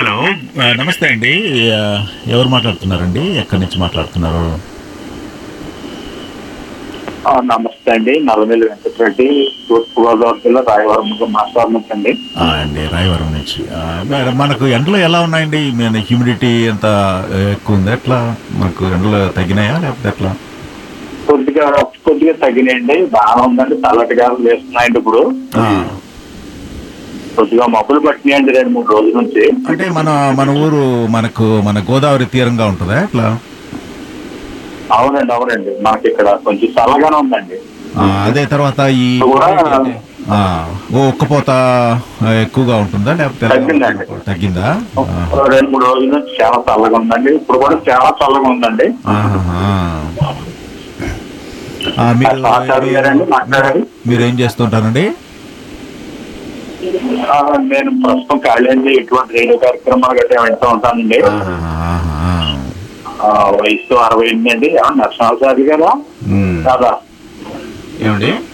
Hello ఆ, నమస్తే అండి ఆ, ఎవరు మాట్లాడుతున్నారండి ఎక్కడి నుంచి మాట్లాడుతున్నారు ఆ, నమస్తే అండి నల్లమల్లి వెంకటరెడ్డి తూర్పుగోదావరి జిల్లా రాయవరం మాట్లాడుతుందండి ఆ, అండి రాయవరం నుంచి ఆ, మేడం, మనకు ఎండలు ఎలా ఉన్నాయండి మన హ్యూమిడిటీ ఎంత ఎక్కువ ఉంది ఎట్లా మనకు ఎండలు తగ్గినాయా లేకపోతే ఎట్లా కొద్దిగా కొద్దిగా తగ్గినాయండి బాగా ఉందండి చల్లటిగా వేస్తున్నాయండి ఇప్పుడు ఆ, కొద్దిగా మబ్బులు పట్టినాయండి రెండు మూడు రోజుల నుంచి అంటే మన మన ఊరు మనకు మన గోదావరి తీరంగా ఉంటుందా ఎట్లా అవునండి అవునండి మనకి ఇక్కడ కొంచెం చల్లగానే ఉందండి ఆ, అదే తర్వాత ఈ కూడా ఆ, ఓ ఒక్కపోత ఎక్కువగా ఉంటుందా లేకపోతే ఎలా? తగ్గిందండి. తగ్గిందా ఆ. రెండు మూడు రోజుల నుంచి చాలా చల్లగా ఉందండి ఇప్పుడు కూడా చాలా చల్లగా ఉందండి ఆహాహా. ఆ, మీరు ఆచార్య గారండి మాట్లాడారు మీరు ఏం చేస్తుంటారండి ఆ, నేను ప్రస్తుతం ఖాళీ అండి ఎటువంటి రేడియో కార్యక్రమాలు గట్రా వింటూ ఉంటానండి ఆహాహా. ఆ, వయసు అరవై ఎనిమిది అండి ఏమన్నా నరసింహాచారి గారా ఉమ్. కాదా ఏమండి